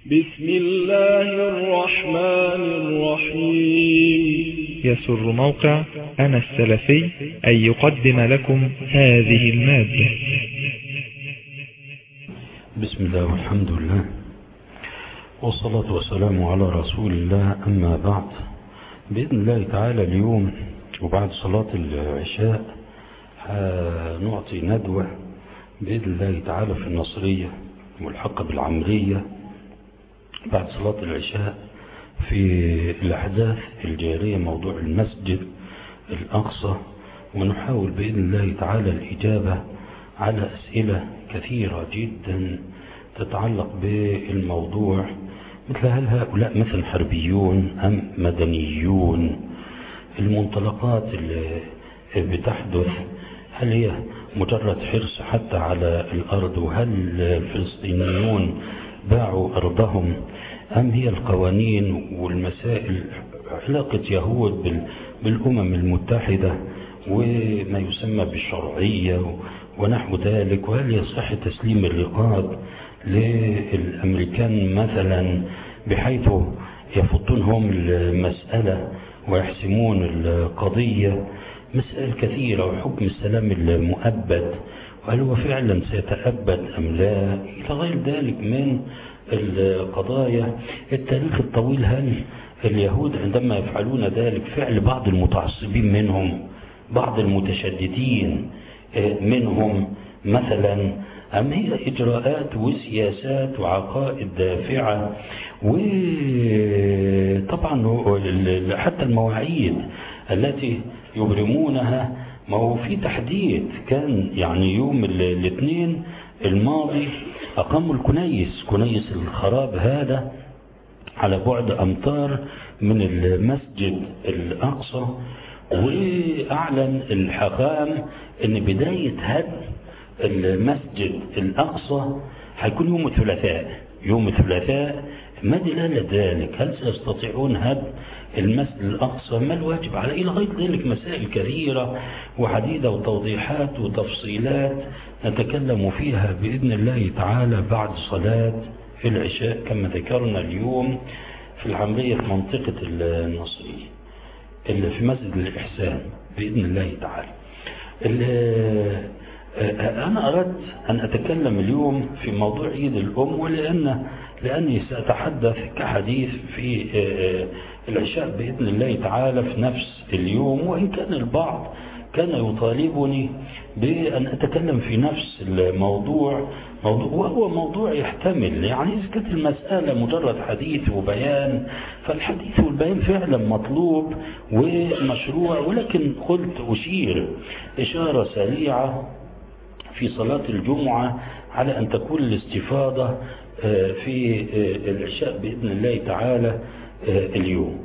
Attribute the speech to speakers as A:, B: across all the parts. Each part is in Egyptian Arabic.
A: بسم الله الرحمن الرحيم
B: يسر موقع أنا السلفي أن يقدم لكم هذه المادة
C: بسم الله والحمد لله والصلاة والسلام على رسول الله أما بعد بإذن الله تعالى اليوم وبعد صلاة العشاء نعطي ندوة بإذن الله تعالى في النصرية ملحقة بالعمرية بعد صلاة العشاء في الأحداث الجارية موضوع المسجد الأقصى ونحاول بإذن الله تعالى الإجابة على أسئلة كثيرة جدا تتعلق بالموضوع مثل هل هؤلاء مثل حربيون أم مدنيون المنطلقات اللي بتحدث هل هي مجرد حرص حتى على الأرض وهل الفلسطينيون باعوا أرضهم أم هي القوانين والمسائل علاقة يهود بالأمم المتحدة وما يسمى بالشرعية ونحو ذلك وهل يصح تسليم الرقاب للأمريكان مثلا بحيث يفضون هم المسألة ويحسمون القضية مسائل كثيرة وحكم السلام المؤبد وهل هو فعلا سيتأبد أم لا إلى غير ذلك من القضايا التاريخ الطويل هل اليهود عندما يفعلون ذلك فعل بعض المتعصبين منهم بعض المتشددين منهم مثلا أم هي إجراءات وسياسات وعقائد دافعة وطبعا حتى المواعيد التي يبرمونها ما هو في تحديد كان يعني يوم الاثنين الماضي أقاموا الكنيس كنيس الخراب هذا على بعد أمتار من المسجد الأقصى وأعلن الحكام أن بداية هدم المسجد الأقصى هيكون يوم الثلاثاء يوم الثلاثاء ما دلالة ذلك هل سيستطيعون هدم المسجد الأقصى ما الواجب على إلى غير ذلك مسائل كثيرة وعديدة وتوضيحات وتفصيلات نتكلم فيها بإذن الله تعالى بعد صلاة العشاء كما ذكرنا اليوم في العملية في منطقة النصرية اللي في مسجد الإحسان بإذن الله تعالى أنا أردت أن أتكلم اليوم في موضوع عيد الأم ولأن لأني سأتحدث كحديث في العشاء بإذن الله تعالى في نفس اليوم وإن كان البعض كان يطالبني بأن أتكلم في نفس الموضوع موضوع وهو موضوع يحتمل يعني إذا كانت المسألة مجرد حديث وبيان فالحديث والبيان فعلا مطلوب ومشروع ولكن قلت أشير إشارة سريعة في صلاة الجمعة على أن تكون الاستفاضة في العشاء بإذن الله تعالى اليوم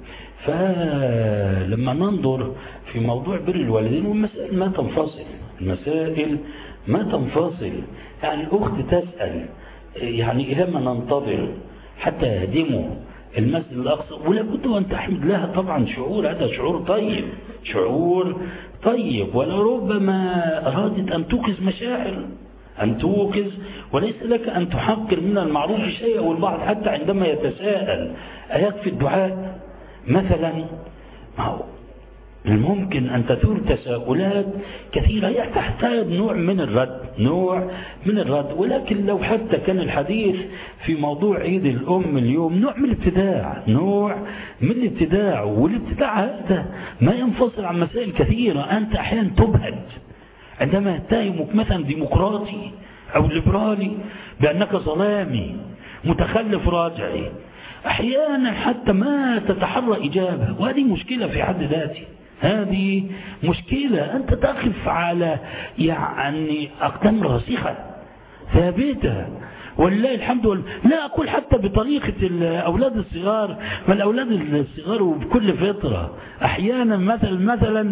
C: فلما ننظر في موضوع بر الوالدين والمسائل ما تنفصل المسائل ما تنفصل يعني الأخت تسأل يعني إلى ما ننتظر حتى يهدموا المسجد الأقصى ولا بد أن تحمد لها طبعا شعور هذا شعور طيب شعور طيب ولربما أرادت أن توقظ مشاعر أن توقظ وليس لك أن تحقر من المعروف شيئا والبعض حتى عندما يتساءل أيكفي الدعاء مثلا ما هو الممكن أن تثور تساؤلات كثيرة هي تحتاج نوع من الرد نوع من الرد ولكن لو حتى كان الحديث في موضوع عيد الأم اليوم نوع من الابتداع نوع من الابتداع والابتداع هذا ما ينفصل عن مسائل كثيرة أنت أحيانا تبهج عندما يتهمك مثلا ديمقراطي أو ليبرالي بأنك ظلامي متخلف راجعي أحيانا حتى ما تتحرى إجابة وهذه مشكلة في حد ذاته هذه مشكلة أنت تقف على يعني أقدام راسخة ثابتة ولله الحمد والله لا أقول حتى بطريقة الأولاد الصغار ما الأولاد الصغار وبكل فطرة أحيانا مثلا مثلا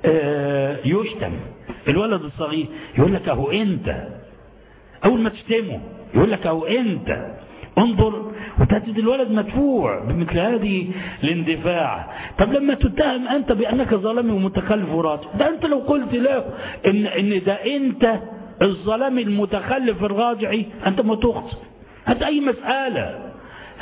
C: يشتم الولد الصغير يقول لك أهو أنت أول ما تشتمه يقول لك أهو أنت انظر وتجد الولد مدفوع بمثل هذه الاندفاع طب لما تتهم أنت بأنك ظالمي ومتخلف وراجع ده أنت لو قلت له إن, إن ده أنت الظلام المتخلف الراجعي أنت ما تخطئ هات أي مسألة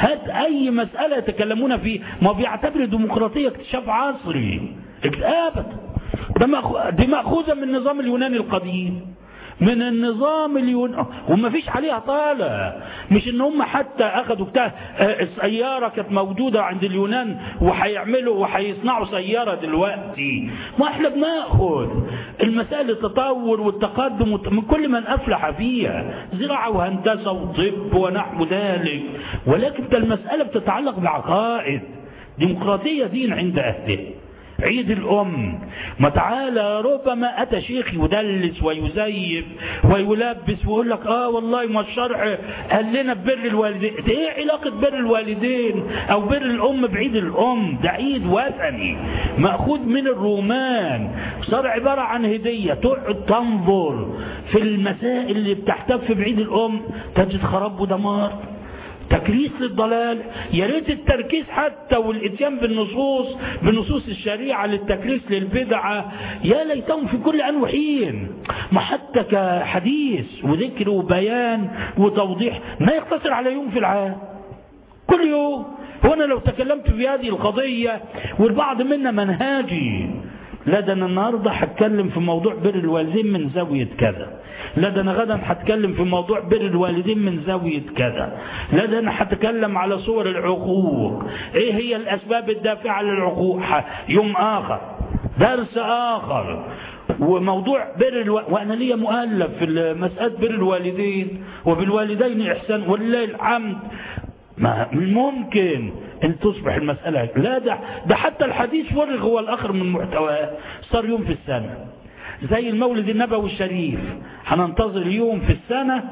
C: هات أي مسألة يتكلمون فيه ما بيعتبر الديمقراطية اكتشاف عصري ابدا دي مأخوذة من النظام اليوناني القديم من النظام اليوناني وما فيش عليها طالة مش ان هم حتى اخذوا بتاع السيارة كانت موجودة عند اليونان وهيعملوا وهيصنعوا سيارة دلوقتي ما احنا بناخذ المسائل التطور والتقدم من كل من افلح فيها زراعة وهندسة وطب ونحو ذلك ولكن المسألة بتتعلق بعقائد ديمقراطية دين عند اهله عيد الأم ما تعالى ربما أتى شيخ يدلس ويزيف ويلبس ويقول لك آه والله ما الشرع قال لنا ببر الوالدين إيه علاقة بر الوالدين أو بر الأم بعيد الأم ده عيد وثني مأخوذ من الرومان صار عبارة عن هدية تقعد تنظر في المسائل اللي بتحتف بعيد الأم تجد خراب ودمار تكريس للضلال يا ريت التركيز حتى والاتيان بالنصوص بنصوص الشريعه للتكريس للبدعه يا ليتهم في كل ان وحين ما حتى كحديث وذكر وبيان وتوضيح ما يقتصر على يوم في العام كل يوم هو انا لو تكلمت في هذه القضيه والبعض منا منهاجي لا ده انا النهارده هتكلم في موضوع بر الوالدين من زاويه كذا لا ده انا غدا هتكلم في موضوع بر الوالدين من زاويه كذا لا ده انا هتكلم على صور العقوق ايه هي الاسباب الدافعه للعقوق يوم اخر درس اخر وموضوع بر الو... وانا ليا مؤلف في مساله بر الوالدين وبالوالدين احسان ولله الحمد ما ممكن ان تصبح المسألة لا ده, ده حتى الحديث فرغ هو الآخر من محتواه صار يوم في السنة زي المولد النبوي الشريف هننتظر يوم في السنة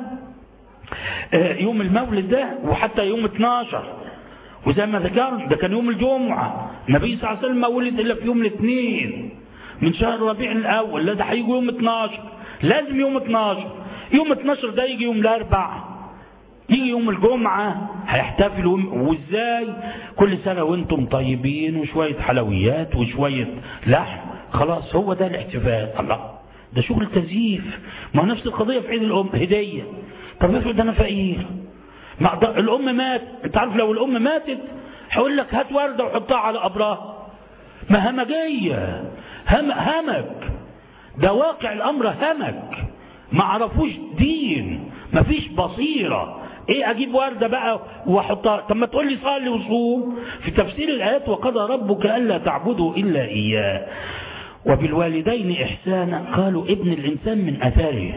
C: يوم المولد ده وحتى يوم 12 وزي ما ذكرنا ده كان يوم الجمعة النبي صلى الله عليه وسلم ما ولد إلا في يوم الاثنين من شهر ربيع الأول لا ده هيجي يوم 12 لازم يوم 12 يوم 12 ده يجي يوم الأربعاء يجي يوم الجمعة هيحتفلوا وازاي كل سنة وانتم طيبين وشوية حلويات وشوية لحم خلاص هو ده الاحتفال الله ده شغل تزييف ما هو نفس القضية في عيد الأم هدية طب افرض أنا فقير ما الأم مات أنت عارف لو الأم ماتت هقول لك هات وردة وحطها على قبرها ما همجية هم همك ده واقع الأمر همك ما عرفوش دين ما فيش بصيرة ايه اجيب وردة بقى واحطها طب ما تقول لي صلي وصوم في تفسير الايات وقضى ربك الا تعبدوا الا اياه وبالوالدين احسانا قالوا ابن الانسان من اثاره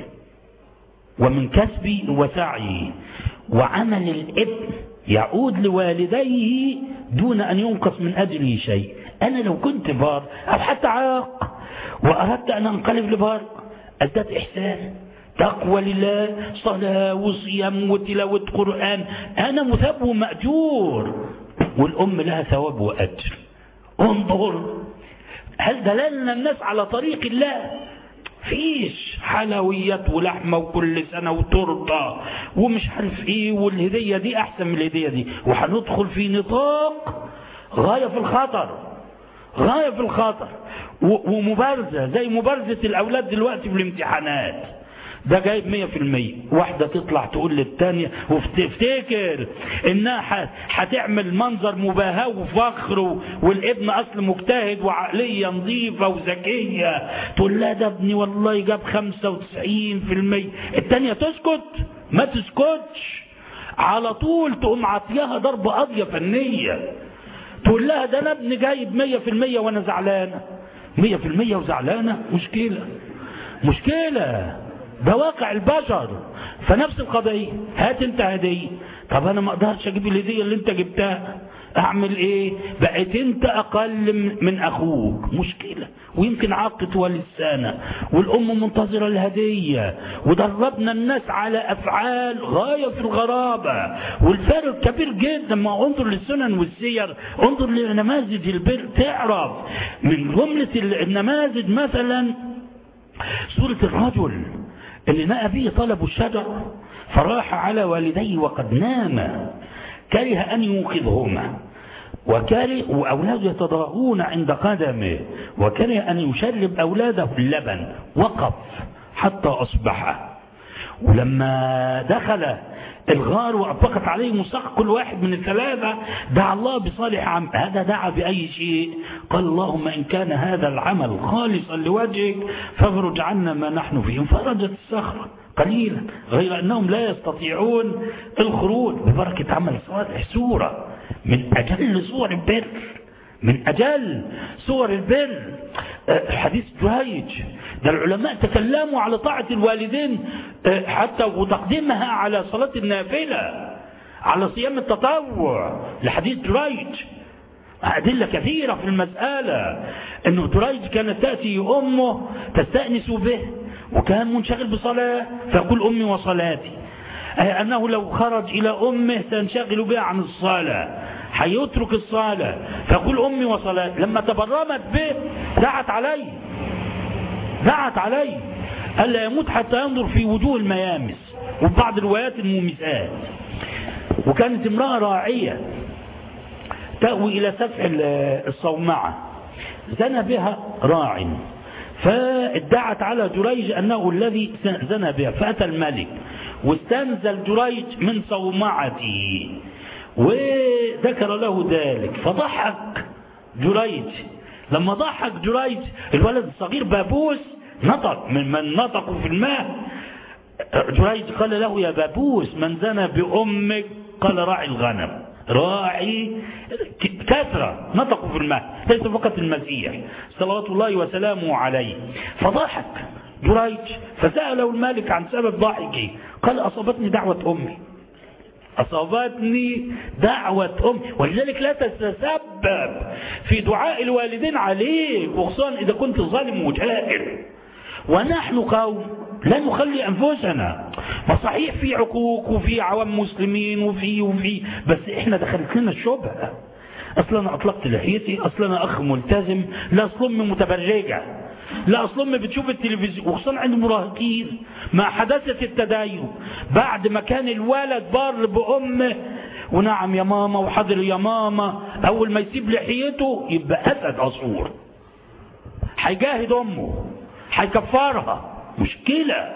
C: ومن كسبه وسعيه وعمل الابن يعود لوالديه دون ان ينقص من اجله شيء انا لو كنت بار او حتى عاق واردت ان انقلب لبار ازداد احسان تقوى لله صلاة وصيام وتلاوة قرآن أنا مثاب ومأجور والأم لها ثواب وأجر انظر هل دللنا الناس على طريق الله فيش حلويات ولحمة وكل سنة وتورته ومش عارف ايه والهدية دي احسن من الهدية دي وهندخل في نطاق غاية في الخطر غاية في الخطر ومبارزة زي مبارزة الأولاد دلوقتي في الامتحانات ده جايب مية في المية واحدة تطلع تقول للتانية وفتفتكر انها هتعمل منظر مباهاة وفخر والابن اصل مجتهد وعقلية نظيفة وذكية تقول لا ده ابني والله جاب خمسة وتسعين في المية التانية تسكت ما تسكتش على طول تقوم عطيها ضربة قاضية فنية تقول لها ده انا ابني جايب مية في المية وانا زعلانة مية في المية وزعلانة مشكلة مشكلة ده واقع البشر فنفس القضية هات انت هدية طب انا ما اقدرش اجيب الهدية اللي انت جبتها اعمل ايه بقيت انت اقل من اخوك مشكلة ويمكن عقد ولسانة والام منتظرة الهدية ودربنا الناس على افعال غاية في الغرابة والفرق كبير جدا ما انظر للسنن والسير انظر لنماذج البر تعرف من جملة النماذج مثلا سورة الرجل اللي نأى به طلب الشجر فراح على والديه وقد نام كره أن يوقظهما وكره وأولاده يتضاغون عند قدمه وكره أن يشرب أولاده اللبن وقف حتى أصبح ولما دخل الغار وأطبقت عليه مساق كل واحد من الثلاثة دعا الله بصالح عم هذا دعا بأي شيء قال اللهم إن كان هذا العمل خالصا لوجهك فافرج عنا ما نحن فيه انفرجت الصخرة قليلا غير أنهم لا يستطيعون الخروج ببركة عمل صالح سورة من أجل صور البر من أجل صور البر حديث جهيج ده العلماء تكلموا على طاعة الوالدين حتى وتقديمها على صلاة النافلة على صيام التطوع لحديث جريج أدلة كثيرة في المسألة أنه جريج كانت تأتي أمه تستأنس به وكان منشغل بصلاة فيقول أمي وصلاتي أنه لو خرج إلى أمه سينشغل بها عن الصلاة هيترك الصلاة فيقول أمي وصلاتي لما تبرمت به دعت عليه دعت عليه ألا يموت حتى ينظر في وجوه الميامس وفي بعض الروايات المومسات وكانت امرأة راعية تأوي إلى سفح الصومعة زنى بها راع فادعت على جريج أنه الذي زنى بها فأتى الملك واستنزل جريج من صومعته وذكر له ذلك فضحك جريج لما ضحك جريج الولد الصغير بابوس نطق من من نطقوا في الماء جريج قال له يا بابوس من زنى بأمك قال راعي الغنم راعي كثرة نطقوا في الماء ليس فقط المسيح صلوات الله وسلامه عليه فضحك جريج فسأله المالك عن سبب ضحكه قال أصابتني دعوة أمي أصابتني دعوة أمي ولذلك لا تتسبب في دعاء الوالدين عليك وخصوصا إذا كنت ظالم وجائر ونحن قوم لا نخلي أنفسنا ما صحيح في عقوق وفي عوام مسلمين وفي وفي بس إحنا دخلت لنا الشبهة أصلا أنا أطلقت لحيتي أصلا أنا أخ ملتزم لا أصلا أمي متبرجة لا أصلا أمي بتشوف التلفزيون وخصوصا عند المراهقين مع حداثة التدين بعد ما كان الولد بار بأمه ونعم يا ماما وحاضر يا ماما أول ما يسيب لحيته يبقى أسد عصفور هيجاهد أمه هيكفرها مشكلة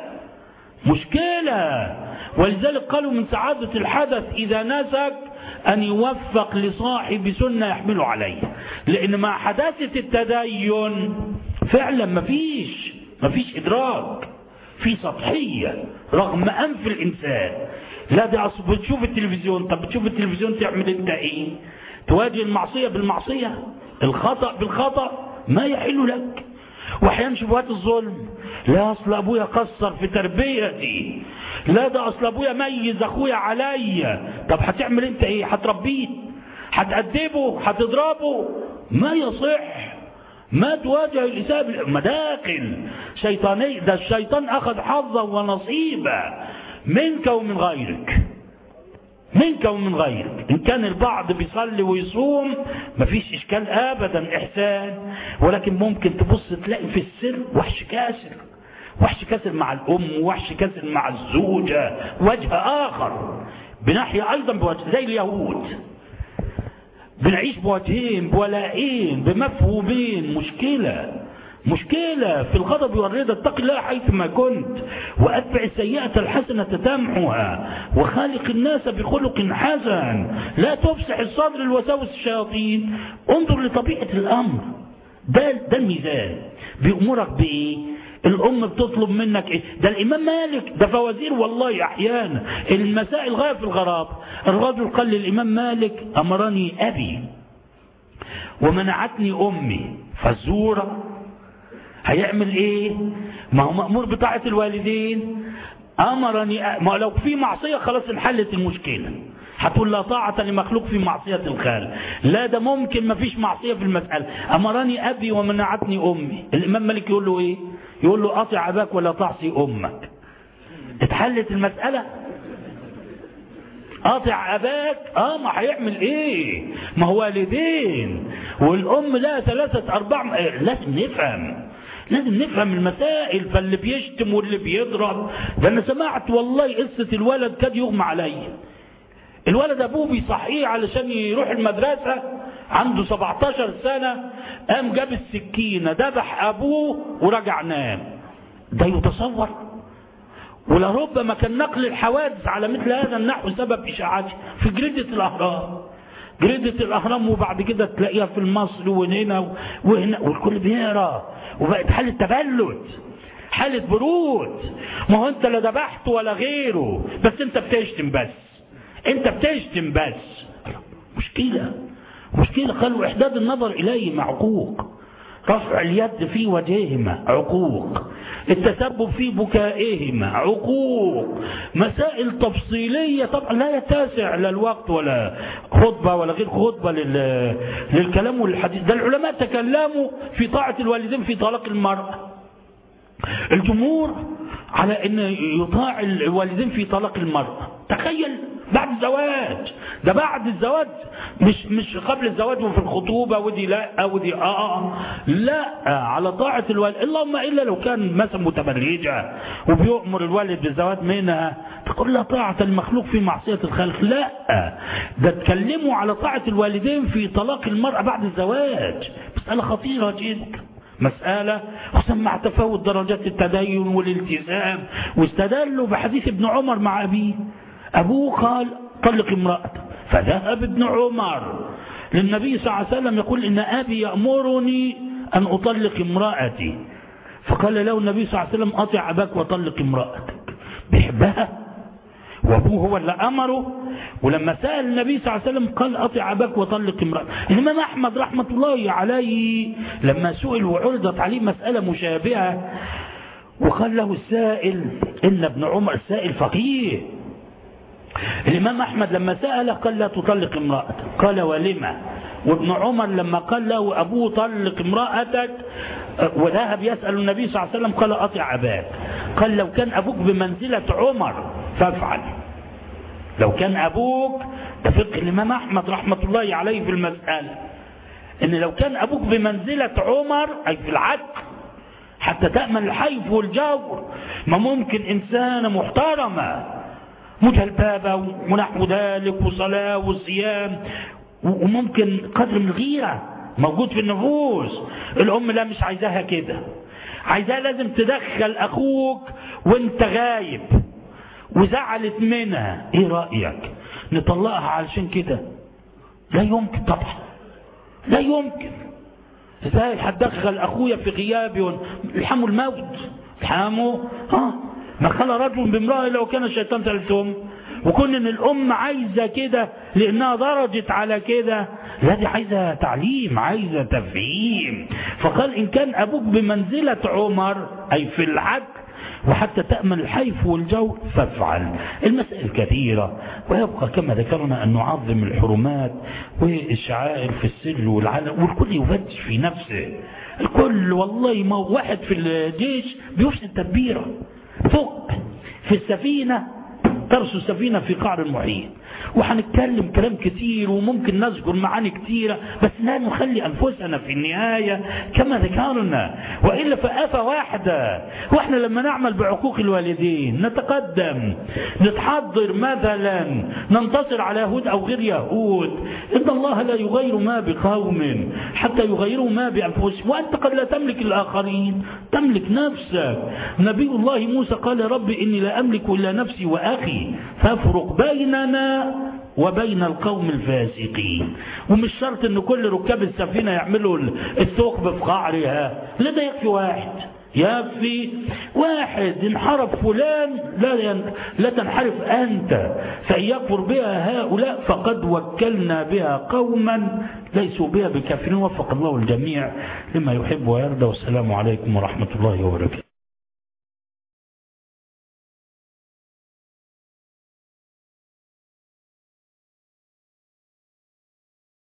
C: مشكلة ولذلك قالوا من سعادة الحدث إذا نسك أن يوفق لصاحب سنة يحمله عليه لأن مع حداثة التدين فعلا مفيش مفيش إدراك في سطحية رغم أنف الإنسان لا دي أصل بتشوف التلفزيون طب بتشوف التلفزيون تعمل انت ايه تواجه المعصية بالمعصية الخطأ بالخطأ ما يحل لك واحيانا شبهات الظلم لا اصل ابويا قصر في تربيتي لا ده اصل ابويا ميز اخويا عليا طب هتعمل انت ايه هتربيه هتأدبه هتضربه ما يصح ما تواجه الإساءة مداخل شيطانية ده الشيطان أخذ حظا ونصيبا منك ومن غيرك منك ومن غيرك إن كان البعض بيصلي ويصوم مفيش إشكال أبدا إحسان ولكن ممكن تبص تلاقي في السر وحش كاسر وحش كاسر مع الأم وحش كاسر مع الزوجة وجه آخر بناحية أيضا بوجه زي اليهود بنعيش بوجهين بولائين بمفهومين مشكلة مشكلة في الغضب والرضا اتق الله حيثما كنت وأتبع السيئة الحسنة تمحها وخالق الناس بخلق حسن لا تفسح الصدر الوساوس الشياطين انظر لطبيعة الأمر ده, ده الميزان بيأمرك بإيه الأم بتطلب منك إيه ده الإمام مالك ده فوازير والله أحيانا المسائل غاية في الغراب الرجل قال للإمام مالك أمرني أبي ومنعتني أمي فالزورة هيعمل إيه ما هو مأمور بطاعة الوالدين أمرني أ... ما لو في معصية خلاص انحلت المشكلة هتقول لا طاعة لمخلوق في معصية الخالق لا ده ممكن ما فيش معصية في المسألة أمرني أبي ومنعتني أمي الإمام مالك يقول له إيه يقول له أطع أباك ولا تعصي أمك اتحلت المسألة قاطع أباك اه ما هيعمل ايه ما هو والدين والأم لها ثلاثة أربع لازم نفهم لازم نفهم المسائل فاللي بيشتم واللي بيضرب ده أنا سمعت والله قصة الولد كاد يغمى عليا الولد أبوه بيصحيه علشان يروح المدرسة عنده 17 سنة قام جاب السكينة ذبح أبوه ورجع نام ده يتصور ولربما كان نقل الحوادث على مثل هذا النحو سبب إشاعته في جريدة الأهرام جريدة الأهرام وبعد كده تلاقيها في مصر وهنا وهنا والكل بيقرا وبقت حالة تبلد حالة برود ما هو انت لا ذبحت ولا غيره بس انت بتشتم بس انت بتشتم بس مشكلة مشكلة قالوا احداد النظر اليه معقوق رفع اليد في وجههما عقوق التسبب في بكائهما عقوق مسائل تفصيلية طبعا لا يتسع لا الوقت ولا خطبة ولا غير خطبة لل... للكلام والحديث ده العلماء تكلموا في طاعة الوالدين في طلاق المرأة الجمهور على ان يطاع الوالدين في طلاق المرأة تخيل بعد الزواج ده بعد الزواج مش مش قبل الزواج وفي الخطوبة ودي لا ودي اه لا على طاعة الوالد اللهم الا لو كان مثلا متبرجة وبيؤمر الوالد بالزواج منها تقول لا طاعة المخلوق في معصية الخالق لا ده اتكلموا على طاعة الوالدين في طلاق المرأة بعد الزواج مسألة خطيرة جدا مسألة خصوصا مع تفاوت درجات التدين والالتزام واستدلوا بحديث ابن عمر مع أبيه أبوه قال طلق امرأته فذهب ابن عمر للنبي صلى الله عليه وسلم يقول إن أبي يأمرني أن أطلق امرأتي فقال له النبي صلى الله عليه وسلم أطع أباك وطلق امرأتك بيحبها وابوه هو اللي امره ولما سال النبي صلى الله عليه وسلم قال اطع اباك وطلق امرأتك الامام احمد رحمه الله عليه لما سئل وعرضت عليه مساله مشابهه وقال له السائل ان ابن عمر السائل فقيه الامام احمد لما سال قال لا تطلق امرأتك قال ولما وابن عمر لما قال له ابوه طلق امرأتك وذهب يسال النبي صلى الله عليه وسلم قال اطع اباك قال لو كان ابوك بمنزله عمر فافعل لو كان أبوك ده فقه الإمام أحمد رحمة الله عليه في المسألة إن لو كان أبوك بمنزلة عمر أي في العدل حتى تأمن الحيف والجور ما ممكن إنسانة محترمة مجلبابة ونحو ذلك وصلاة وصيام وممكن قدر من الغيرة موجود في النفوس الأم لا مش عايزاها كده عايزاها لازم تدخل أخوك وانت غايب وزعلت منها ايه رأيك نطلقها علشان كده لا يمكن طبعا لا يمكن ازاي هتدخل اخويا في غيابي الحموا الموت الحموا ها ما خلى رجل بامرأة لو كان الشيطان ثالثهم وكون ان الام عايزة كده لانها درجت على كده لا دي عايزة تعليم عايزة تفهيم فقال ان كان ابوك بمنزلة عمر اي في العدل وحتى تأمن الحيف والجو فافعل المسائل كثيرة ويبقى كما ذكرنا أن نعظم الحرمات والشعائر في السر والعلم والكل يفتش في نفسه الكل والله ما واحد في الجيش بيفسد التدبيرة فوق في السفينة ترسو السفينة في قعر المحيط وهنتكلم كلام كتير وممكن نذكر معاني كتيرة بس لا نخلي أنفسنا في النهاية كما ذكرنا وإلا فآفة واحدة وإحنا لما نعمل بعقوق الوالدين نتقدم نتحضر مثلا ننتصر على يهود أو غير يهود إن الله لا يغير ما بقوم حتى يغيروا ما بأنفسهم وأنت قد لا تملك الآخرين تملك نفسك نبي الله موسى قال رب إني لا أملك إلا نفسي وأخي فافرق بيننا وبين القوم الفاسقين ومش شرط ان كل ركاب السفينة يعملوا الثقب في قعرها لا ده يكفي واحد يكفي واحد انحرف فلان لا ين... لا تنحرف أنت فإن يكفر بها هؤلاء فقد وكلنا بها قوما ليسوا بها بكافرين وفق الله الجميع لما يحب ويرضى والسلام عليكم ورحمة الله وبركاته